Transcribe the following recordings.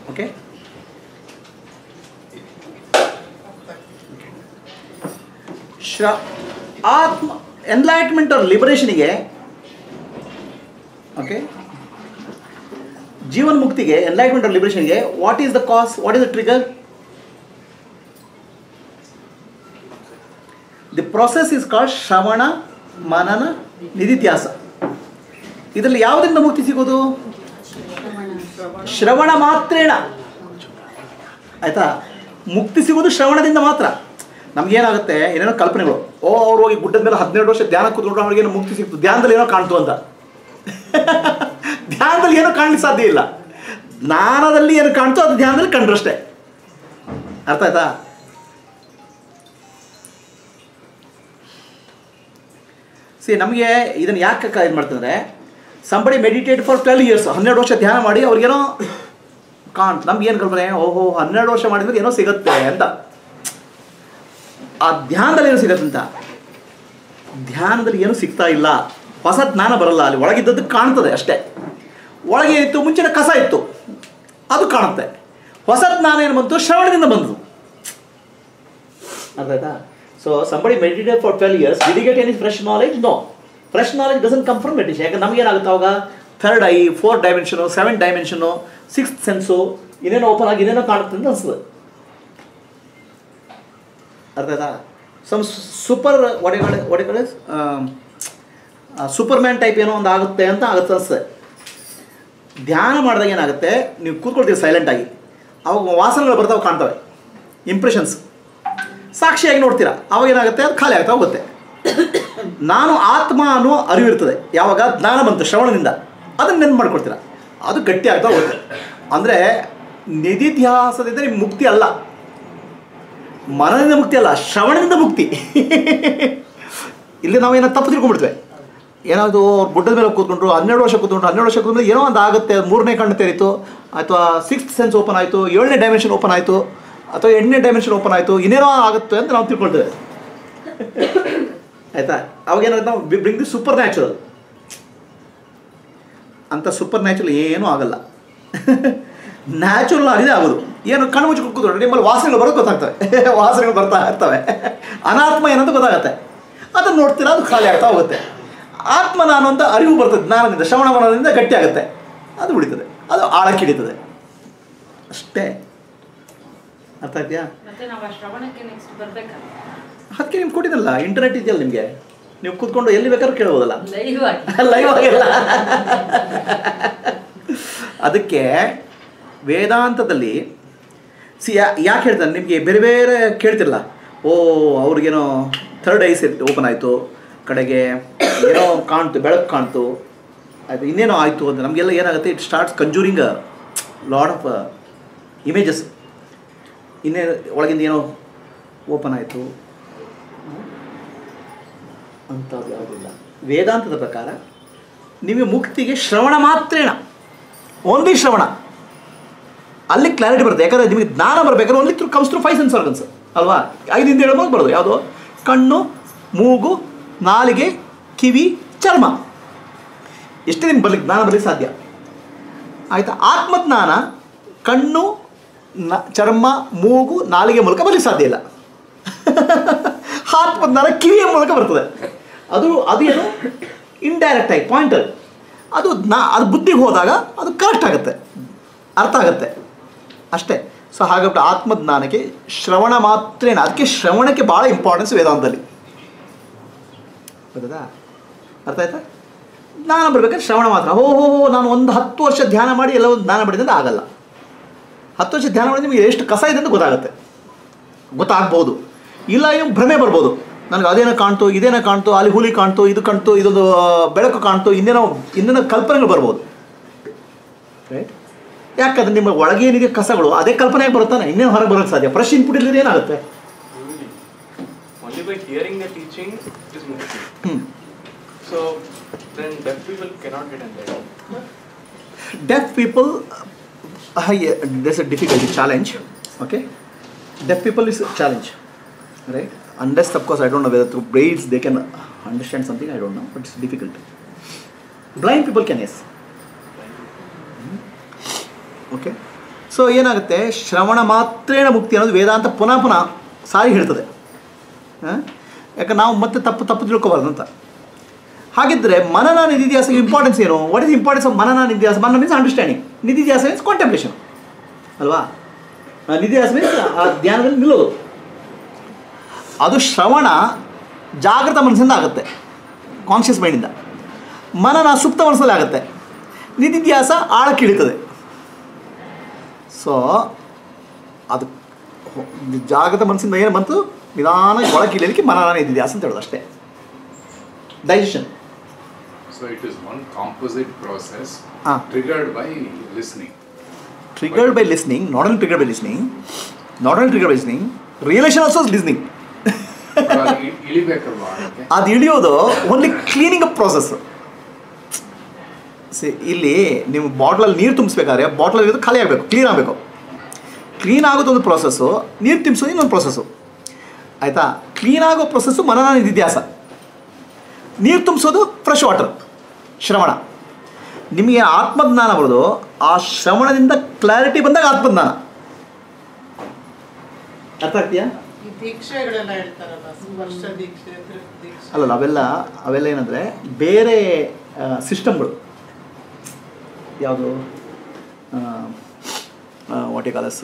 Okay ಶ್ರ ಆತ್ಮ enlightenment or ಲಿಬರೇಷನಿಗೆ ಓಕೆ ಜೀವನ್ ಮುಕ್ತಿಗೆ ಎನ್ಲೈಟ್ಮೆಂಟ್ ಆರ್ ಲಿಬರೇಷನ್ಗೆ what is the cause what is the trigger the process is called ಶ್ರವಣ ಮನನ ನಿಧಿತ್ಯಾಸ ಇದರಲ್ಲಿ ಯಾವುದರಿಂದ ಮುಕ್ತಿ ಸಿಗೋದು ಶ್ರವಣ ಮಾತ್ರೇಣ ಆಯ್ತಾ ಮುಕ್ತಿ ಸಿಗೋದು ಶ್ರವಣದಿಂದ ಮಾತ್ರ ನಮ್ಗೇನಾಗುತ್ತೆ ಏನೇನೋ ಕಲ್ಪನೆಗಳು ಓ ಅವ್ರು ಹೋಗಿ ಗುಡ್ಡದ ಮೇಲೆ ಹದಿನೆರಡು ವರ್ಷ ಧ್ಯಾನ ಕೂತ್ಕೊಂಡ್ರು ಅವ್ರಿಗೇನೋ ಮುಕ್ತಿ ಸಿಕ್ತು ಧ್ಯಾನದಲ್ಲಿ ಏನೋ ಕಾಣ್ತು ಅಂತ ಧ್ಯಾನದಲ್ಲಿ ಏನೋ ಕಾಣ್ಲಿಕ್ಕೆ ಸಾಧ್ಯ ಇಲ್ಲ ಜ್ಞಾನದಲ್ಲಿ ಏನು ಕಾಣ್ತು ಅದು ಧ್ಯಾನದಲ್ಲಿ ಕಂಡ್ರಷ್ಟೇ ಅರ್ಥ ಆಯ್ತಾ ಸಿ ನಮಗೆ ಇದನ್ನು ಯಾಕೆ ಇದು ಮಾಡ್ತಂದ್ರೆ somebody meditate for twelve years ಹನ್ನೆರಡು ವರ್ಷ ಧ್ಯಾನ ಮಾಡಿ ಅವ್ರಿಗೇನೋ ಕಾಣ್ ನಮ್ಗೆ ಏನು ಕಲ್ಪನೆ ಓಹೋ ಹನ್ನೆರಡು ವರ್ಷ ಮಾಡಿದ್ರೆ ಏನೋ ಸಿಗುತ್ತೆ ಅಂತ ಆ ಧ್ಯಾನದಲ್ಲಿ ಏನೋ ಸಿಗತ್ತೆ ಅಂತ ಧ್ಯಾನದಲ್ಲಿ ಏನೂ ಸಿಗ್ತಾ ಇಲ್ಲ ಹೊಸ ಜ್ಞಾನ ಬರಲ್ಲ ಅಲ್ಲಿ ಒಳಗಿದ್ದದ್ದು ಕಾಣ್ತದೆ ಅಷ್ಟೇ ಒಳಗೆ ಇತ್ತು ಮುಂಚಿನ ಕಸ ಇತ್ತು ಅದು ಕಾಣುತ್ತೆ ಹೊಸ ಜ್ಞಾನ ಏನು ಬಂತು ಶ್ರವಣದಿಂದ ಬಂತು ಅರ್ಥ ಆಯ್ತಾ so somebody meditate for twelve years they get any fresh knowledge no fresh knowledge doesn't come from meditation ಯಾಕಂದ್ರೆ ನಮಗೇನಾಗುತ್ತೆ ಅವಾಗ third eye four dimension seven dimension six sense ಇನ್ನೇನೋ ಓಪನ್ ಆಗಿ ಇನ್ನೇನೋ ಕಾಣುತ್ತೆ ಅಂತ ಅನಿಸ್ತದೆ ಅರ್ಥ ಆಯ್ತಾ ಸಮ್ ಸೂಪರ್ ಒಡೆಗಳು ಒಡೆಗಳು ಸೂಪರ್ ಮ್ಯಾನ್ ಟೈಪ್ ಏನೋ ಒಂದು ಆಗುತ್ತೆ ಅಂತ ಆಗುತ್ತೆ ಅನಿಸ್ತದೆ ಧ್ಯಾನ ಮಾಡಿದಾಗ ಏನಾಗುತ್ತೆ ನೀವು ಕೂತ್ಕೊಳ್ತೀವಿ ಸೈಲೆಂಟಾಗಿ ಅವಾಗ ವಾಸನೆಗಳು ಬರ್ತಾವೆ ಕಾಣ್ತವೆ ಇಂಪ್ರೆಷನ್ಸ್ ಸಾಕ್ಷಿಯಾಗಿ ನೋಡ್ತೀರಾ ಅವಾಗ ಏನಾಗುತ್ತೆ ಅದು ಖಾಲಿ ಆಗ್ತಾ ಹೋಗುತ್ತೆ ನಾನು ಆತ್ಮ ಅನ್ನೋ ಅರಿವು ಇರ್ತದೆ ಯಾವಾಗ ಜ್ಞಾನ ಬಂತು ಶ್ರವಣದಿಂದ ಅದನ್ನು ನೆನ್ಪು ಮಾಡ್ಕೊಳ್ತೀರಾ ಅದು ಗಟ್ಟಿ ಆಗ್ತಾ ಹೋಗುತ್ತೆ ಅಂದರೆ ನಿಧಿಧ್ಯಾಸದಿಂದ ನಿಮ್ಗೆ ಮುಕ್ತಿ ಅಲ್ಲ ಮನದಿಂದ ಮುಕ್ತಿ ಅಲ್ಲ ಶ್ರವಣದಿಂದ ಮುಕ್ತಿ ಇಲ್ಲಿ ನಾವೇನೋ ತಪ್ಪು ತಿಳ್ಕೊಂಡ್ಬಿಡ್ತೇವೆ ಏನಾದ್ರು ಅವ್ರು ಗುಡ್ಡದ ಮೇಲೆ ಕೂತ್ಕೊಂಡ್ರು ಹನ್ನೆರಡು ವರ್ಷ ಕೂತ್ಕೊಂಡ್ರು ಹನ್ನೆರಡು ವರ್ಷ ಕೂತ್ಕೊಂಡ್ರೆ ಏನೋ ಒಂದು ಆಗುತ್ತೆ ಮೂರನೇ ಕಣ್ಣು ತೆರೀತು ಅಥವಾ ಸಿಕ್ಸ್ತ್ ಸೆನ್ಸ್ ಓಪನ್ ಆಯಿತು ಏಳನೇ ಡೈಮೆನ್ಷನ್ ಓಪನ್ ಆಯಿತು ಅಥವಾ ಎಂಟನೇ ಡೈಮೆನ್ಷನ್ ಓಪನ್ ಆಯಿತು ಇನ್ನೇನೋ ಆಗುತ್ತೆ ಅಂತ ನಾವು ತಿಳ್ಕೊಳ್ತೇವೆ ಆಯಿತಾ ಅವಾಗ ಏನಾಗುತ್ತೆ ನಾವು ಬ್ರಿಂಗ್ ದಿ ಸೂಪರ್ ನ್ಯಾಚುರಲ್ ಅಂತ ಸೂಪರ್ ನ್ಯಾಚುರಲ್ ಏನೂ ಆಗಲ್ಲ ನ್ಯಾಚುರಲ್ ಆಗಿದೆ ಆಗೋದು ಏನು ಕಣ್ಣು ಮುಚ್ಚಿ ಕೂತ್ಕೊಂಡ್ರೆ ನಿಮ್ಮಲ್ಲಿ ವಾಸನೆಗಳು ಬರೋದು ಗೊತ್ತಾಗ್ತವೆ ವಾಸನೆಗಳು ಬರ್ತಾ ಇರ್ತವೆ ಅನಾತ್ಮ ಏನಂತ ಗೊತ್ತಾಗತ್ತೆ ಅದನ್ನು ನೋಡ್ತೀರಾ ಅದು ಖಾಲಿ ಆಗ್ತಾ ಹೋಗುತ್ತೆ ಆತ್ಮ ನಾನು ಅಂತ ಅರಿವು ಬರ್ತದೆ ಜ್ಞಾನದಿಂದ ಶ್ರವಣ ಮನದಿಂದ ಗಟ್ಟಿ ಆಗುತ್ತೆ ಅದು ಉಳಿತದೆ ಅದು ಆಳಕ್ಕೆ ಹಿಡಿತದೆ ಅಷ್ಟೇ ಅರ್ಥ ಆಯ್ತಾ ಮತ್ತೆ ನಾವು ಆ ಶ್ರವಣಕ್ಕೆ ನೆಕ್ಸ್ಟ್ ಬರ್ಬೇಕಲ್ಲ ಅದಕ್ಕೆ ನಿಮ್ಗೆ ಕೊಟ್ಟಿದ್ದಲ್ಲ ಇಂಟರ್ನೆಟ್ ಇದೆಯಲ್ಲ ನಿಮಗೆ ನೀವು ಕೂತ್ಕೊಂಡು ಎಲ್ಲಿ ಬೇಕಾದ್ರೂ ಕೇಳ್ಬೋದಲ್ಲ ಲೈವ್ ಆಗಿ ಲೈವ್ ಆಗಿಲ್ಲ ಅದಕ್ಕೆ ವೇದಾಂತದಲ್ಲಿ ಸಿ ಯಾಕೆ ಹೇಳ್ತಾನೆ ನಿಮಗೆ ಬೇರೆ ಬೇರೆ ಕೇಳ್ತಿರಲ್ಲ ಓ ಅವ್ರಿಗೇನೋ ಥರ್ಡ್ ಐಸ್ ಓಪನ್ ಆಯಿತು ಕಡೆಗೆ ಏನೋ ಕಾಣ್ತು ಬೆಳಕು ಕಾಣ್ತು ಆಯಿತು ಇನ್ನೇನೋ ಆಯಿತು ಅಂತ ನಮಗೆಲ್ಲ ಏನಾಗುತ್ತೆ it starts conjuring lot of images ಇನ್ನೇ ಒಳಗಿಂದ ಏನೋ ಓಪನ್ ಆಯಿತು ಅಂಥದ್ದು ಯಾವುದಿಲ್ಲ ವೇದಾಂತದ ಪ್ರಕಾರ ನಿಮಗೆ ಮುಕ್ತಿಗೆ ಶ್ರವಣ ಮಾತ್ರೇಣ ಓನ್ಲಿ ಶ್ರವಣ ಅಲ್ಲಿ ಕ್ಲಾರಿಟಿ ಬರುತ್ತೆ ಯಾಕಂದರೆ ನಿಮಗೆ ಜ್ಞಾನ ಬರಬೇಕಾದ್ರೆ only through comes through five sense organs ಅಲ್ವಾ ಐದಿಂದ ಹೇಳ್ಬೋದು ಬರೋದು ಯಾವುದು ಕಣ್ಣು ಮೂಗು ನಾಲಿಗೆ ಕಿವಿ ಚರ್ಮ ಎಷ್ಟೇ ನಿಮ್ಗೆ ಬರ್ಲಿಕ್ಕೆ ಜ್ಞಾನ ಬರ್ಲಿಕ್ಕೆ ಸಾಧ್ಯ ಆಯಿತಾ ಆತ್ಮಜ್ಞಾನ ಕಣ್ಣು ನ ಚರ್ಮ ಮೂಗು ನಾಲಿಗೆ ಮೂಲಕ ಬರ್ಲಿಕ್ಕೆ ಸಾಧ್ಯ ಇಲ್ಲ ಆತ್ಮಜ್ಞಾನ ಕಿವಿಯ ಮೂಲಕ ಬರ್ತದೆ ಅದು ಅದು ಏನು ಇಂಡೈರೆಕ್ಟ್ ಆಗಿ ಪಾಯಿಂಟರ್ ಅದು ನಾ ಅದು ಬುದ್ಧಿಗೆ ಹೋದಾಗ ಅದು ಕರೆಕ್ಟ್ ಆಗುತ್ತೆ ಅರ್ಥ ಆಗುತ್ತೆ ಅಷ್ಟೇ ಸೊ ಹಾಗಾಗ್ಬಿಟ್ಟು ಆತ್ಮಜ್ಞಾನಕ್ಕೆ ಶ್ರವಣ ಮಾತ್ರೇನ ಅದಕ್ಕೆ ಶ್ರವಣಕ್ಕೆ ಭಾಳ ಇಂಪಾರ್ಟೆನ್ಸ್ ವೇದಾಂತದಲ್ಲಿ ಗೊತ್ತದಾ ಅರ್ಥ ಆಯ್ತಾ ಜ್ಞಾನ ಬರ್ಬೇಕಾದ್ರೆ ಶ್ರವಣ ಮಾತ್ರ ಹೋ ಹೋ ಹೋ ನಾನು ಒಂದು ಹತ್ತು ವರ್ಷ ಧ್ಯಾನ ಮಾಡಿ ಎಲ್ಲ ಒಂದು ಜ್ಞಾನ ಮಾಡಿದ್ರೆ ಆಗಲ್ಲ ಹತ್ತು ವರ್ಷ ಧ್ಯಾನ ಮಾಡಿ ನಿಮಗೆ ಎಷ್ಟು ಕಸ ಇದೆ ಅಂತ ಗೊತ್ತಾಗುತ್ತೆ ಗೊತ್ತಾಗ್ಬೋದು ಇಲ್ಲ ಏನು ಭ್ರಮೆ ಬರ್ಬೋದು ನನಗೆ ಅದೇನೋ ಕಾಣ್ತು ಇದೇನೋ ಕಾಣ್ತು ಅಲ್ಲಿ ಹುಲಿ ಕಾಣ್ತು ಇದು ಕಾಣ್ತು ಇದೊಂದು ಆ, ಬೆಳಕು ಕಾಣ್ತು ಇನ್ನೇನೋ ಇನ್ನೇನೋ ಕಲ್ಪನೆಗಳು ಬರ್ಬೋದು ರೈಟ್ ಯಾಕಂದ್ರೆ ನಿಮ್ಮ ಒಳಗೇನಿದೆ ಕಸಗಳು ಅದೇ ಕಲ್ಪನೆಗೆ ಬರುತ್ತಾನೆ ಇನ್ನೇನು ಹೊರಗೆ ಬರೋಕ್ಕೆ ಸಾಧ್ಯ ಫ್ರೆಶ್ ಇನ್ಪುಟ್ ಇಲ್ಲದೆ ಏನಾಗುತ್ತೆ Only by hearing the teaching is mukti. ಹ್ಞೂ So then deaf people cannot get enlightened. deaf people uh, yeah, there's a difficulty challenge okay deaf people is a challenge right unless of course i don't know whether through brains they can understand something i don't know but it's difficult blind people can yes Hmm. okay so ಏನಾಗುತ್ತೆ ಶ್ರವಣ ಮಾತ್ರೇಣ ಮುಕ್ತಿ ಅನ್ನೋದು ವೇದಾಂತ ಪುನಃ ಪುನಃ ಸಾರಿ ಹೇಳ್ತದೆ ಹಾಂ ಯಾಕೆ ನಾವು ಮತ್ತೆ ತಪ್ಪು ತಪ್ಪು ತಿಳ್ಕೊಬಾರ್ದು ಅಂತ ಹಾಗಿದ್ದರೆ ಮನನ ನಿಧಿಧ್ಯಾಸ ಇಂಪಾರ್ಟೆನ್ಸ್ ಏನು ವಾಟ್ ಇಸ್ ಇಂಪಾರ್ಟೆನ್ಸ್ ಆಫ್ ಮನನ ನಿಧಿಧ್ಯಾಸ ಮನ ಮೀನ್ಸ್ ಅಂಡರ್ಸ್ಟ್ಯಾಂಡಿಂಗ್ ನಿಧಿಧ್ಯಾಸ ಮೀನ್ಸ್ ಕಾಂಟೆಂಪ್ಲೇಷನ್ ಅಲ್ವಾ ಆ ನಿಧಿಧ್ಯಾಸ ಮೀನ್ಸ್ ಆ ಧ್ಯಾನದಲ್ಲಿ ನಿಲ್ಲೋದು ಅದು ಶ್ರವಣ ಜಾಗೃತ ಮನಸ್ಸಿಂದ ಆಗುತ್ತೆ ಕಾನ್ಷಿಯಸ್ ಮೈಂಡಿಂದ ಮನನ ಸುಪ್ತ ಮನಸ್ಸಲ್ಲಿ ಆಗುತ್ತೆ ನಿಧಿಧ್ಯಾಸ ಆಳಕ್ಕೆ ಇಳಿತದೆ ಸೊ ಅದು ಹೊ- ಜಾಗೃತ ಮನಸ್ಸಿಂದ ಏನು ಬಂತು ನಿಧಾನ ಒಳಗೆ ಇಳಿಯಲಿಕ್ಕೆ ಮನನ ನಿಧಿಧ್ಯಾಸ ಅಂತ ಹೇಳೋದು ಅಷ್ಟೇ digestion So it is one composite process Ah. triggered by listening. Triggered by listening not only triggered by listening not only triggered by listening realisation also listening But ಅಲ್ಲಿ ಇ- ಇಳಿಬೇಕಲ್ವಾ ಅದಕ್ಕೆ ಅದು ಇಳಿಯೋದು only cleaning up process see ಇಲ್ಲಿ ನೀವು ಬಾಟ್ಲಲ್ಲಿ ನೀರು ತುಂಬಿಸ್ಬೇಕಾದ್ರೆ ಬಾಟ್ಲಲ್ಲಿ ಇರೋದು ಖಾಲಿ ಆಗಬೇಕು ಕ್ಲೀನ್ ಆಗಬೇಕು ಕ್ಲೀನ್ ಆಗೋದು ಒಂದು ಪ್ರೊಸೆಸ್ಸು ನೀರು ತುಂಬಿಸೋದು ಇನ್ನೊಂದು ಪ್ರೊಸೆಸ್ಸು ಆಯಿತಾ ಕ್ಲೀನ್ ಆಗೋ ಪ್ರೊಸೆಸ್ಸು ಮನನ ನಿಧಿಧ್ಯಾಸ ನೀರು ತುಂಬಿಸೋದು ಫ್ರೆಶ್ ವಾಟರ್ ಶ್ರವಣ ನಿಮಗೆ ಆತ್ಮಜ್ಞಾನ ಬರೋದು ಆ ಶ್ರವಣದಿಂದ ಕ್ಲಾರಿಟಿ ಬಂದಾಗ ಆತ್ಮಜ್ಞಾನ ಅರ್ಥ ಆಗ್ತೀಯಾ ಈ ದೀಕ್ಷೆಗಳೆಲ್ಲ ಹೇಳ್ತಾರಲ್ಲ ಸ್ಪರ್ಶ ದೀಕ್ಷೆ ದೃಕ್ ದೀಕ್ಷೆ ಅಲ್ಲಲ್ಲ ಅವೆಲ್ಲ ಅವೆಲ್ಲ ಏನಂದರೆ ಬೇರೆ ಸಿಸ್ಟಮ್ಗಳು ಯಾವುದು ವಾಟ್ ಕಾಲಸ್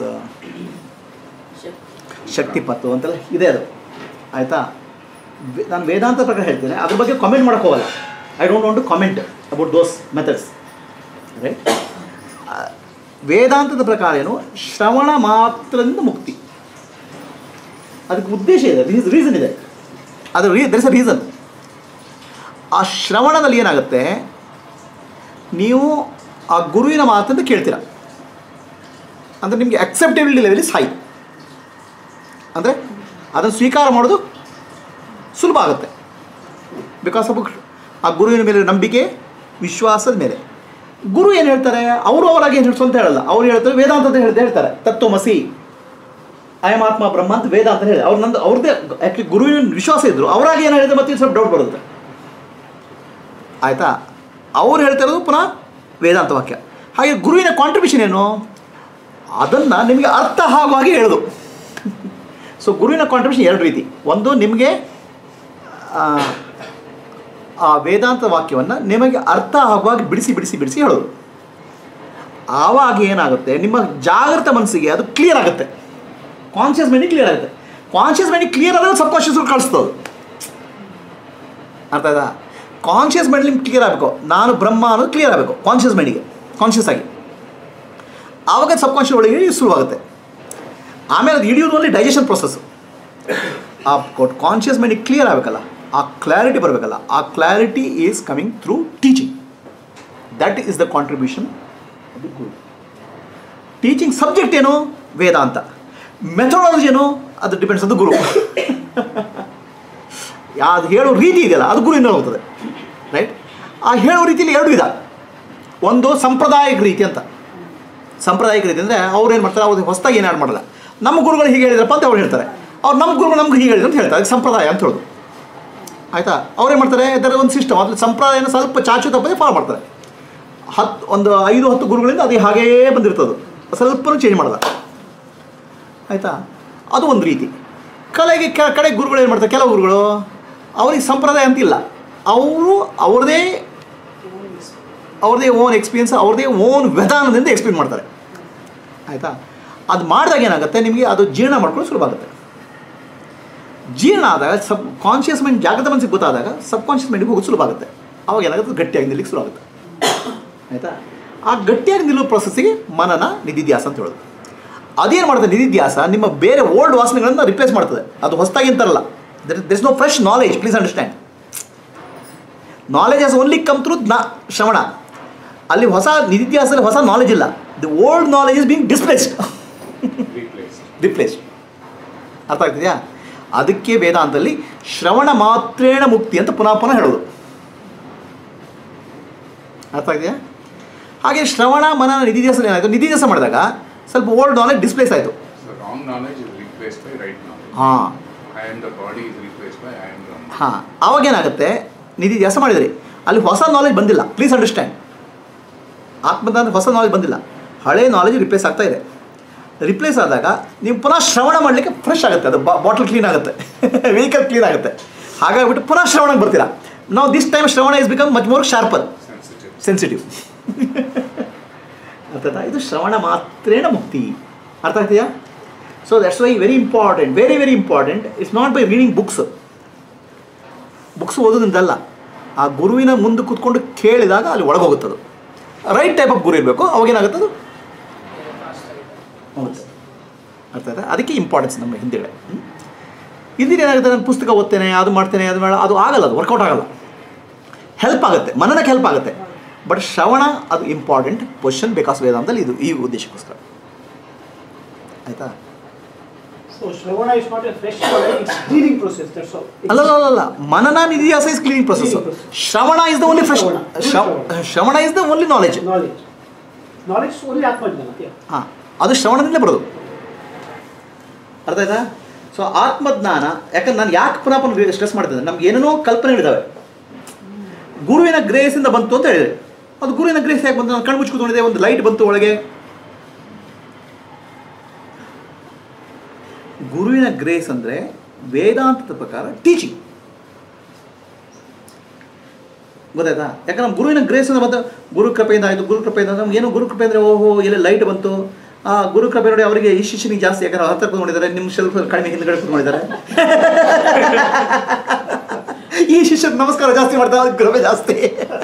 ಶಕ್ತಿಪತ್ತು ಅಂತೆಲ್ಲ ಇದೆ ಅದು ಆಯಿತಾ ನಾನು ವೇದಾಂತ ಪ್ರಕಾರ ಹೇಳ್ತೇನೆ ಅದ್ರ ಬಗ್ಗೆ ಕಾಮೆಂಟ್ ಮಾಡೋಕ್ಕೆ ಹೋಗಲ್ಲ I don't want to comment about those methods right ವೇದಾಂತದ ಪ್ರಕಾರ ಏನು ಶ್ರವಣ ಮಾತ್ರದಿಂದ ಮುಕ್ತಿ ಅದಕ್ಕೆ ಉದ್ದೇಶ ಇದೆ ರೀಸನ್ ಇದೆ ಅದು ರೀ ದರ್ ಇಸ್ ಅ ರೀಸನ್ ಆ ಶ್ರವಣದಲ್ಲಿ ಏನಾಗುತ್ತೆ ನೀವು ಆ ಗುರುವಿನ ಮಾತಂತ ಕೇಳ್ತೀರ ಅಂದರೆ ನಿಮಗೆ ಅಕ್ಸೆಪ್ಟಬಿಲಿಟಿ ಲೆವೆಲ್ ಹೈ ಅಂದರೆ ಅದನ್ನು ಸ್ವೀಕಾರ ಮಾಡೋದು ಸುಲಭ ಆಗುತ್ತೆ ಬಿಕಾಸ್ ಆಫ್ ಆ ಗುರುವಿನ ಮೇಲೆ ನಂಬಿಕೆ ವಿಶ್ವಾಸದ ಮೇಲೆ ಗುರು ಏನು ಹೇಳ್ತಾರೆ ಅವರು ಅವರಾಗಿ ಏನು ಅಂತ ಹೇಳಲ್ಲ ಅವ್ರು ಹೇಳ್ತಾರೆ ವೇದಾಂತ ಅಂತ ಹೇಳ್ತಾ ಹೇಳ್ತಾರೆ ತತ್ವಮಸಿ ಅಯಮಾತ್ಮ ಬ್ರಹ್ಮ ಅಂತ ವೇದ ಅಂತ ಹೇಳಿ ಅವ್ರು ನಂದು ಅವ್ರದ್ದೇ ಆ್ಯಕ್ಚುಲಿ ಗುರುವಿನ ವಿಶ್ವಾಸ ಇದ್ರು ಅವರಾಗಿ ಏನು ಹೇಳಿದ್ರೆ ಮತ್ತೆ ಸ್ವಲ್ಪ ಡೌಟ್ ಬರುತ್ತೆ ಆಯಿತಾ ಅವ್ರು ಹೇಳ್ತಾ ಇರೋದು ಪುನಃ ವೇದಾಂತ ವಾಕ್ಯ ಹಾಗೆ ಗುರುವಿನ ಕಾಂಟ್ರಿಬ್ಯೂಷನ್ ಏನು ಅದನ್ನು ನಿಮಗೆ ಅರ್ಥ ಆಗುವ ಹಾಗೆ ಹೇಳೋದು ಸೊ ಗುರುವಿನ ಕಾಂಟ್ರಿಬ್ಯೂಷನ್ ಎರಡು ರೀತಿ ಒಂದು ನಿಮಗೆ ಆ, ಆ ವೇದಾಂತ ವಾಕ್ಯವನ್ನು ನಿಮಗೆ ಅರ್ಥ ಆಗುವಾಗ ಬಿಡಿಸಿ ಬಿಡಿಸಿ ಬಿಡಿಸಿ ಹೇಳೋದು ಆವಾಗ ಏನಾಗುತ್ತೆ ನಿಮ್ಮ ಜಾಗೃತ ಮನಸ್ಸಿಗೆ ಅದು ಕ್ಲಿಯರ್ ಆಗುತ್ತೆ ಕಾನ್ಷಿಯಸ್ ಮೈಂಡಿಗೆ ಕ್ಲಿಯರ್ ಆಗುತ್ತೆ ಕಾನ್ಷಿಯಸ್ ಮೈಂಡಿಗೆ ಕ್ಲಿಯರ್ ಆದಾಗ ಸಬ್ ಕಾನ್ಷಿಯಸ್ ಕಳಿಸ್ತದೆ ಅರ್ಥ ಆಯ್ತಾ ಕಾನ್ಷಿಯಸ್ ಮೈಂಡ್ ನಿಮ್ಗೆ ಕ್ಲಿಯರ್ ಆಗಬೇಕು ನಾನು ಬ್ರಹ್ಮ ಅನ್ನೋದು ಕ್ಲಿಯರ್ ಆಗಬೇಕು ಕಾನ್ಷಿಯಸ್ ಮೈಂಡಿಗೆ ಕಾನ್ಷಿಯಸ್ ಆಗಿ ಆವಾಗ ಸಬ್ ಕಾನ್ಷಿಯಸ್ ಒಳಗೆ ಶುರುವಾಗುತ್ತೆ ಆಮೇಲೆ ಅದು ಹಿಡಿಯೋದು ಓನ್ಲಿ ಡೈಜೆಷನ್ ಪ್ರೊಸೆಸ್ ಆ ಕಾನ್ಷಿಯಸ್ ಮೈಂಡಿಗೆ ಕ್ಲಿಯರ್ ಆಗಬೇಕಲ್ಲ ಆ ಕ್ಲಾರಿಟಿ ಬರಬೇಕಲ್ಲ ಆ clarity is coming through teaching that is the contribution ಅದು ಗುರು ಟೀಚಿಂಗ್ ಸಬ್ಜೆಕ್ಟ್ ಏನು ವೇದಾಂತ ಮೆಥಡಾಲಜಿ ಏನು ಅದು ಡಿಪೆಂಡ್ಸ್ ಅದು ಗುರು ಅದು ಹೇಳೋ ರೀತಿ ಇದೆಯಲ್ಲ ಅದು ಗುರುವಿಂದ ಹೋಗ್ತದೆ ರೈಟ್ ಆ ಹೇಳೋ ರೀತಿಯಲ್ಲಿ ಎರಡು ವಿಧ ಒಂದು ಸಾಂಪ್ರದಾಯಿಕ ರೀತಿ ಅಂತ ಸಾಂಪ್ರದಾಯಿಕ ರೀತಿ ಅಂದರೆ ಅವ್ರು ಏನು ಮಾಡ್ತಾರೆ ಅವ್ರು ಹೊಸದಾಗಿ ಏನು ಮಾಡಲ್ಲ ನಮ್ಮ ಗುರುಗಳು ಹೀಗೆ ಹೇಳಿದ್ರಪ್ಪ ಅಂತ ಅವ್ರು ಹೇಳ್ತಾರೆ ಅವ್ರು ನಮ್ಮ ಗುರುಗಳು ನಮ್ಗೆ ಹೀಗೆ ಹೇಳಿದ್ರು ಅಂತ ಹೇಳ್ತಾರೆ ಅದಕ್ಕೆ ಸಂಪ್ರದಾಯ ಅಂತ ಹೇಳೋದು ಆಯಿತಾ ಅವ್ರೇನು ಮಾಡ್ತಾರೆ ಇದರ ಒಂದು ಸಿಸ್ಟಮ್ ಅದ್ರ ಸಂಪ್ರದಾಯನ ಸ್ವಲ್ಪ ಚಾಚು ತಪ್ಪದೆ ಫಾಲೋ ಮಾಡ್ತಾರೆ ಹತ್ತು ಒಂದು ಐದು ಹತ್ತು ಗುರುಗಳಿಂದ ಅದು ಹಾಗೇ ಬಂದಿರ್ತದೆ ಸ್ವಲ್ಪನೂ ಚೇಂಜ್ ಮಾಡಲ್ಲ ಆಯಿತಾ ಅದು ಒಂದು ರೀತಿ ಕಲೆಗೆ ಕೆ ಕಡೆ ಗುರುಗಳು ಏನು ಮಾಡ್ತಾರೆ ಕೆಲವು ಗುರುಗಳು ಅವ್ರಿಗೆ ಸಂಪ್ರದಾಯ ಅಂತಿಲ್ಲ ಅವರು ಅವ್ರದ್ದೇ ಅವ್ರದ್ದೇ ಓನ್ ಎಕ್ಸ್ಪೀರಿಯನ್ಸ್ ಅವ್ರದ್ದೇ ಓನ್ ವಿಧಾನದಿಂದ ಎಕ್ಸ್ಪ್ಲೇನ್ ಮಾಡ್ತಾರೆ ಆಯಿತಾ ಅದು ಮಾಡಿದಾಗ ಏನಾಗುತ್ತೆ ನಿಮಗೆ ಅದು ಜೀರ್ಣ ಮಾಡ್ಕೊಳ್ಳೋದು ಸುಲಭ ಆಗುತ್ತೆ ಜೀರ್ಣ ಆದಾಗ ಸಬ್ ಕಾನ್ಷಿಯಸ್ ಮೈಂಡ್ ಜಾಗೃತ ಮನಸ್ಸಿಗೆ ಗೊತ್ತಾದಾಗ ಸಬ್ ಕಾನ್ಷಿಯಸ್ ಮೈಂಡಿಗೆ ಹೋಗೋದು ಸುಲಭ ಆಗುತ್ತೆ ಅವಾಗ ಏನಾಗುತ್ತೆ ಗಟ್ಟಿಯಾಗಿ ನಿಲ್ಲಿಕ್ಕೆ ಶುರು ಆಗುತ್ತೆ ಆಯಿತಾ ಆ ಗಟ್ಟಿಯಾಗಿ ನಿಲ್ಲುವ ಪ್ರೊಸೆಸ್ಸಿಗೆ ಮನನ ನಿಧಿಧ್ಯಾಸ ಅಂತ ಹೇಳೋದು ಅದೇನು ಮಾಡ್ತದೆ ನಿಧಿಧ್ಯಾಸ ನಿಮ್ಮ ಬೇರೆ ಓಲ್ಡ್ ವಾಸನೆಗಳನ್ನು ರಿಪ್ಲೇಸ್ ಮಾಡ್ತದೆ ಅದು ಹೊಸದಾಗಿ ಅಂತಾರಲ್ಲ there this no fresh knowledge please understand knowledge has only come through ಜ್ಞಾ ಶ್ರವಣ ಅಲ್ಲಿ ಹೊಸ ನಿಧಿಧ್ಯಾಸದಲ್ಲಿ ಹೊಸ ನಾಲೆಜ್ ಇಲ್ಲ the old knowledge is being displaced replaced. Replaced ಅರ್ಥ ಆಗ್ತಿದೆಯಾ ಅದಕ್ಕೆ ವೇದಾಂತದಲ್ಲಿ ಶ್ರವಣ ಮಾತ್ರೇಣ ಮುಕ್ತಿ ಅಂತ ಪುನಃ ಪುನಃ ಹೇಳೋದು ಅರ್ಥ ಆಗಿದೆಯಾ ಹಾಗೆ ಶ್ರವಣ ಮನನ ನಿಧಿಧ್ಯಾಸ ಏನಾಯಿತು ನಿಧಿಧ್ಯಾಸ ಮಾಡಿದಾಗ ಸ್ವಲ್ಪ ಓಲ್ಡ್ ನಾಲೆಜ್ ಡಿಸ್ಪ್ಲೇಸ್ ಆಯಿತು So wrong knowledge is replaced by right knowledge. ಹಾಂ I am the body is replaced by I am Brahma. ಹಾಂ ಆವಾಗ ಏನಾಗುತ್ತೆ ನಿಧಿಧ್ಯಾಸ ಮಾಡಿದ್ರಿ ಅಲ್ಲಿ ಹೊಸ ನಾಲೆಜ್ ಬಂದಿಲ್ಲ ಪ್ಲೀಸ್ ಅಂಡರ್ಸ್ಟ್ಯಾಂಡ್ ಆತ್ಮದ ಹೊಸ ನಾಲೆಜ್ ಬಂದಿಲ್ಲ ಹಳೆ ನಾಲೆಜ್ ರಿಪ್ಲೇಸ್ ಆಗ್ತಾ ಇದೆ ರಿಪ್ಲೇಸ್ ಆದಾಗ ನೀವು ಪುನಃ ಶ್ರವಣ ಮಾಡಲಿಕ್ಕೆ ಫ್ರೆಶ್ ಆಗುತ್ತೆ ಅದು ಬಾಟಲ್ ಕ್ಲೀನ್ ಆಗುತ್ತೆ ವೆಹಿಕಲ್ ಕ್ಲೀನ್ ಆಗುತ್ತೆ ಹಾಗಾಗಿಬಿಟ್ಟು ಪುನಃ ಶ್ರವಣಕ್ಕೆ ಬರ್ತೀರಾ ನಾವು ದಿಸ್ ಟೈಮ್ ಶ್ರವಣ is become much more sharper sensitive. Sensitive ಅರ್ಥ ಆಯ್ತಾ? ಇದು ಶ್ರವಣ ಮಾತ್ರೇಣ ಮುಕ್ತಿ ಅರ್ಥ ಆಗ್ತೀಯಾ so that's why very important very very important it's not by reading books books ಓದೋದ್ರಿಂದಲ್ಲ ಆ ಗುರುವಿನ ಮುಂದೆ ಕೂತ್ಕೊಂಡು ಕೇಳಿದಾಗ ಅಲ್ಲಿ ಒಳಗೋಗುತ್ತದು ರೈಟ್ ಟೈಪ್ ಆಫ್ ಗುರು ಇರಬೇಕು ಅವಾಗೇನಾಗುತ್ತದು ಹೋಗುತ್ತೆ ಅರ್ಥ ಆಯ್ತಾ ಅದಕ್ಕೆ ಇಂಪಾರ್ಟೆನ್ಸ್ ನಮ್ಮ ಹಿಂದಿಡೆ ಹಿಂದಿನ ಏನಾಗುತ್ತೆ ನಾನು ಪುಸ್ತಕ ಓದ್ತೇನೆ ಅದು ಮಾಡ್ತೇನೆ ಅದು ಮಾಡ ಅದು ಆಗಲ್ಲ ಅದು ವರ್ಕೌಟ್ ಆಗಲ್ಲ ಹೆಲ್ಪ್ ಆಗುತ್ತೆ ಮನನಕ್ಕೆ ಹೆಲ್ಪ್ ಆಗುತ್ತೆ ಬಟ್ ಶ್ರವಣ ಅದು ಇಂಪಾರ್ಟೆಂಟ್ ಪೊಸಿಷನ್ ಬೇಕಾಸ್ ವೇದಾಂತದಲ್ಲಿ ಇದು ಈ ಉದ್ದೇಶಕ್ಕೋಸ್ಕರ ಆಯ್ತಾ So Shravana is not a fresh knowledge, it's cleaning process, that's all. It's- ಅಲ್ಲ ಅಲ್ಲ ಅಲ್ಲ ಮನನ ನಿಧಿಯಾಸ is cleaning process Cleaning process. ಶ್ರವಣ ಇಸ್ ದ ಓನ್ಲಿ ಫ್ರೆಶ್ ಶ್ರವಣ. ಶ್ರವಣ. ಶ್ರವಣ is the only knowledge Knowledge. Knowledge is only Atmajnana, yeah. ಹಾಂ ಅದು ಶ್ರವಣದಿಂದಲೇ ಬರೋದು ಅರ್ಥ ಆಯ್ತಾ ಸೊ ಆತ್ಮಜ್ಞಾನ ಯಾಕಂದ್ರೆ ನಾನು ಯಾಕೆ ಪುನಃ ಪುನಃ ಸ್ಟ್ರೆಸ್ ಮಾಡ್ತಿದ್ದೆ ನಮ್ಗೆ ಏನೇನೋ ಕಲ್ಪನೆಗಳಿದ್ದಾವೆ ಗುರುವಿನ ಗ್ರೇಸಿಂದ ಬಂತು ಅಂತ ಹೇಳಿದೆ ಅದು ಗುರುವಿನ ಗ್ರೇಸ್ ಯಾಕೆ ಬಂತು ನಾನು ಕಣ್ಣು ಮುಚ್ಚಿ ಕೂತ್ಕೊಂಡಿದ್ದೆ ಒಂದು ಲೈಟ್ ಬಂತು ಒಳಗೆ ಗುರುವಿನ ಗ್ರೇಸ್ ಅಂದರೆ ವೇದಾಂತದ ಪ್ರಕಾರ ಟೀಚಿಂಗ್ ಗೊತ್ತಾಯ್ತಾ ಯಾಕಂದ್ರೆ ನಮ್ಮ ಗುರುವಿನ ಗ್ರೇಸ್ ಅಂತ ಬಂತು ಗುರು ಕೃಪೆಯಿಂದ ಆಯಿತು ಗುರು ಕೃಪೆಯಿಂದ ನಮ್ಗೆ ಏನು ಗುರು ಕೃಪೆ ಅಂದರೆ ಓಹೋ ಎಲ್ಲಿ ಲೈಟ್ ಬಂತು ಆ ಗುರು ಕೃಪೆ ನೋಡಿ ಅವರಿಗೆ ಈ ಶಿಷ್ಯನಿಗೆ ಜಾಸ್ತಿ ಯಾಕಂದ್ರೆ ಹತ್ರ ಕೂತ್ಕೊಂಡಿದ್ದಾರೆ ನಿಮ್ಮ ಸ್ವಲ್ಪ ಕಡಿಮೆ ಹಿಂದ್ಗಡೆ ಕೂತ್ಕೊಂಡಿದ್ದಾರೆ ಈ ಶಿಷ್ಯರು ನಮಸ್ಕಾರ ಜಾಸ್ತಿ ಮಾಡ್ತಾರೆ ಅದಕ್ಕೆ ಕೃಪೆ ಜಾಸ್ತಿ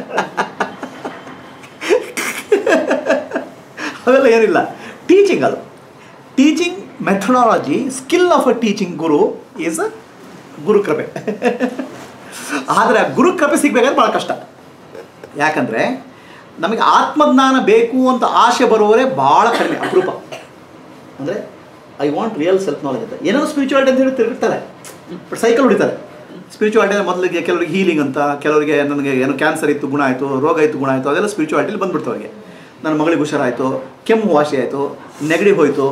ಅವೆಲ್ಲ ಏನಿಲ್ಲ ಟೀಚಿಂಗ್ ಅದು teaching methodology skill of a teaching guru is a guru ಕೃಪೆ ಆದರೆ ಆ ಗುರು ಕೃಪೆ ಸಿಗ್ಬೇಕಾದ್ರೆ ಭಾಳ ಕಷ್ಟ ಯಾಕಂದರೆ ನಮಗೆ ಆತ್ಮಜ್ಞಾನ ಬೇಕು ಅಂತ ಆಸೆ ಬರುವವರೇ ಭಾಳ ಕಡಿಮೆ ಅಪರೂಪ ಅಂದರೆ I want real self knowledge ಅಂತ ಏನೋ ಸ್ಪಿರಿಚುವಾಲಿಟಿ ಅಂತ ಹೇಳಿ ತಿರುಗಿರ್ತಾರೆ ಬಟ್ ಸೈಕಲ್ ಹೊಡಿತಾರೆ ಸ್ಪಿರಿಚುವಾಲಿಟಿ ಮೊದಲಿಗೆ ಕೆಲವರಿಗೆ ಹೀಲಿಂಗ್ ಅಂತ ಕೆಲವರಿಗೆ ನನಗೆ ಏನೋ ಕ್ಯಾನ್ಸರ್ ಇತ್ತು ಗುಣ ಆಯಿತು ರೋಗ ಇತ್ತು ಗುಣ ಆಯಿತು ಅದೆಲ್ಲ ಸ್ಪಿರಿಚುವಾಲಿಟಿಲಿ ಬಂದ್ಬಿಡ್ತು ಅವರಿಗೆ ನನ್ನ ಮಗಳಿಗೆ ಹುಷಾರಾಯಿತು ಕೆಮ್ಮು ವಾಸಿ ಆಯಿತು ನೆಗಡಿ ಹೋಯಿತು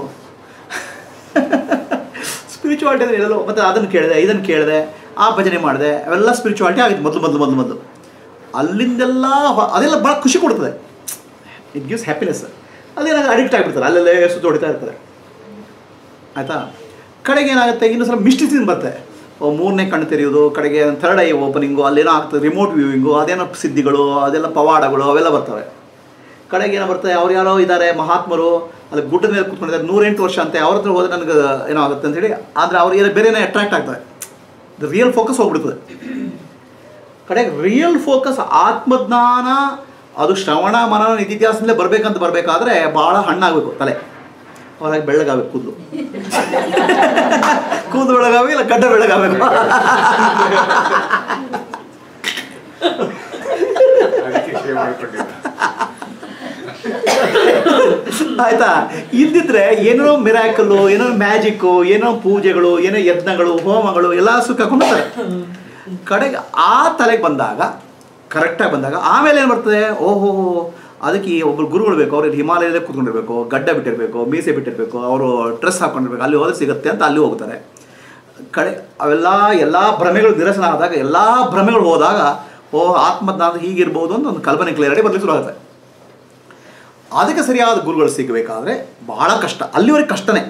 ಸ್ಪಿರಿಚುವಾಲಿಟಿ ಅಂದರೆ ಎಲ್ಲೋ ಮತ್ತು ಅದನ್ನು ಕೇಳಿದೆ ಇದನ್ನು ಕೇಳಿದೆ ಆ ಭಜನೆ ಮಾಡಿದೆ ಅವೆಲ್ಲ ಸ್ಪಿರಿಚುವಾಲಿಟಿ ಆಗಿತ್ತು ಮೊದಲು ಮೊದಲು ಮೊದಲು ಮೊದಲು ಅಲ್ಲಿಂದೆಲ್ಲ ಹೊ- ಅದೆಲ್ಲ ಭಾಳ ಖುಷಿ ಕೊಡ್ತದೆ ಇಟ್ ಗಿವ್ಸ್ ಹ್ಯಾಪಿನೆಸ್ ಅದೇನಾಗ ಅಡಿಕ್ಟ್ ಆಗಿಬಿಡ್ತಾರೆ ಅಲ್ಲೆಲ್ಲೇ ಸುತ್ತ ಹೊಡಿತಾ ಇರ್ತಾರೆ ಆಯಿತಾ ಕಡೆಗೆ ಏನಾಗುತ್ತೆ ಇನ್ನೊಂದು ಸಲ ಮಿಸ್ಟಿಸಿನ್ ಬರುತ್ತೆ ಓ ಮೂರನೇ ಕಣ್ಣು ತೆರೆಯೋದು ಕಡೆಗೆ ಥರ್ಡ್ ಐ ಓಪನಿಂಗು ಅಲ್ಲೇನೋ ಆಗ್ತದೆ ರಿಮೋಟ್ ವ್ಯೂವಿಂಗು ಅದೇನೋ ಸಿದ್ಧಿಗಳು ಅದೆಲ್ಲ ಪವಾಡಗಳು ಅವೆಲ್ಲ ಬರ್ತವೆ ಕಡೆಗೆ ಏನೋ ಬರ್ತದೆ ಅವ್ರು ಯಾರೋ ಇದ್ದಾರೆ ಮಹಾತ್ಮರು ಅಲ್ಲಿ ಗುಡ್ಡದ ಮೇಲೆ ಕೂತ್ಕೊಂಡಿದ್ದಾರೆ ನೂರೆಂಟು ವರ್ಷ ಅಂತೆ ಅವ್ರ ಹತ್ರ ಹೋದ್ರೆ ನನಗೆ ಏನೋ ಆಗುತ್ತೆ ಅಂತೇಳಿ ಆದರೆ ಅವ್ರು ಏನೋ ಬೇರೆನೇ ಅಟ್ರಾಕ್ಟ್ ಆಗ್ತದೆ ರಿಯಲ್ ಫೋಕಸ್ ಹೋಗ್ಬಿಡ್ತದೆ ಕಡೆಗೆ ರಿಯಲ್ ಫೋಕಸ್ ಆತ್ಮಜ್ಞಾನ ಅದು ಶ್ರವಣ ಮನನ ನಿಧಿಧ್ಯಾಸದಲ್ಲೇ ಬರಬೇಕಂತ ಬರಬೇಕಾದ್ರೆ ಭಾಳ ಹಣ್ಣಾಗಬೇಕು ತಲೆ ಅವ್ರಾಗಿ ಬೆಳ್ಳಗಾಗಬೇಕು ಕೂದಲು ಕೂದಲು ಬೆಳಗಾಗಬೇಕು ಇಲ್ಲ ಗಡ್ಡ ಬೆಳಗಾಗಬೇಕು ಅದಕ್ಕೆ ಶೇವ್ ಮಾಡ್ಕೊಂಡಿದ್ದೆ ಆಯ್ತಾ ಇಲ್ದಿದ್ರೆ ಏನೋ ಮಿರಾಕಲ್ಲು ಏನೋ ಮ್ಯಾಜಿಕ್ಕು ಏನೋ ಪೂಜೆಗಳು ಏನೋ ಯಜ್ಞಗಳು ಹೋಮಗಳು ಎಲ್ಲ ಸುಕ್ಕಾಕೊಂಡಿರ್ತಾರೆ ಕಡೆಗೆ ಆ ತಲೆಗೆ ಬಂದಾಗ ಕರೆಕ್ಟಾಗಿ ಬಂದಾಗ ಆಮೇಲೆ ಏನು ಬರ್ತದೆ ಓಹೋ ಅದಕ್ಕೆ ಈ ಒಬ್ಬರು ಗುರುಗಳು ಬೇಕು ಅವ್ರು ಹಿಮಾಲಯದಲ್ಲೇ ಕೂತ್ಕೊಂಡಿರ್ಬೇಕು ಗಡ್ಡ ಬಿಟ್ಟಿರಬೇಕು ಮೀಸೆ ಬಿಟ್ಟಿರಬೇಕು ಅವರು ಡ್ರೆಸ್ ಹಾಕೊಂಡಿರ್ಬೇಕು ಅಲ್ಲಿ ಹೋದ್ರೆ ಸಿಗುತ್ತೆ ಅಂತ ಅಲ್ಲಿ ಹೋಗ್ತಾರೆ ಕಡೆ ಅವೆಲ್ಲ ಎಲ್ಲ ಭ್ರಮೆಗಳು ನಿರಸನ ಆದಾಗ ಎಲ್ಲ ಭ್ರಮೆಗಳು ಹೋದಾಗ ಓ ಆತ್ಮಜ್ಞಾನ ಹೀಗಿರ್ಬೋದು ಅಂತ ಒಂದು ಕಲ್ಪನೆ ಕ್ಲಿಯರಿಟಿ ಬರಲಿಕ್ಕೆ ಶುರು ಆಗುತ್ತೆ ಅದಕ್ಕೆ ಸರಿಯಾದ ಗುರುಗಳು ಸಿಗಬೇಕಾದ್ರೆ ಬಹಳ ಕಷ್ಟ ಅಲ್ಲಿವರೆಗೆ ಕಷ್ಟನೇ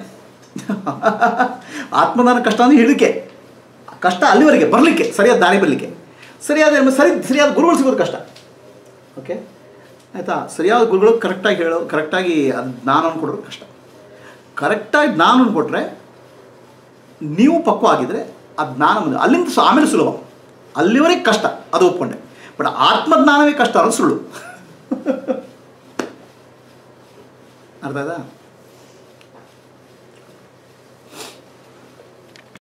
ಆತ್ಮದಾನ ಕಷ್ಟ ಅಂದರೆ ಹಿಡಿಕೆ ಕಷ್ಟ ಅಲ್ಲಿವರೆಗೆ ಬರಲಿಕ್ಕೆ ಸರಿಯಾದ ದಾರಿ ಬರಲಿಕ್ಕೆ ಸರಿಯಾದ ಸರಿ ಸರಿಯಾದ ಗುರುಗಳು ಸಿಗೋದು ಕಷ್ಟ ಓಕೆ ಆಯಿತಾ ಸರಿಯಾದ ಗುರುಗಳು ಕರೆಕ್ಟಾಗಿ ಹೇಳೋ ಕರೆಕ್ಟಾಗಿ ಅದು ಜ್ಞಾನವನ್ನು ಕೊಡೋದು ಕಷ್ಟ ಕರೆಕ್ಟಾಗಿ ಜ್ಞಾನವನ್ನು ಕೊಟ್ಟರೆ ನೀವು ಪಕ್ವ ಆಗಿದ್ರೆ ಆ ಜ್ಞಾನ ಮುಂದೆ ಅಲ್ಲಿಂದ ಸು- ಆಮೇಲೆ ಸುಲಭ ಅಲ್ಲಿವರೆಗೆ ಕಷ್ಟ ಅದು ಒಪ್ಕೊಂಡೆ ಬಟ್ ಆತ್ಮಜ್ಞಾನವೇ ಕಷ್ಟ ಅನ್ನೋದು ಸುಳ್ಳು ಅರ್ಥ ಆಯ್ತಾ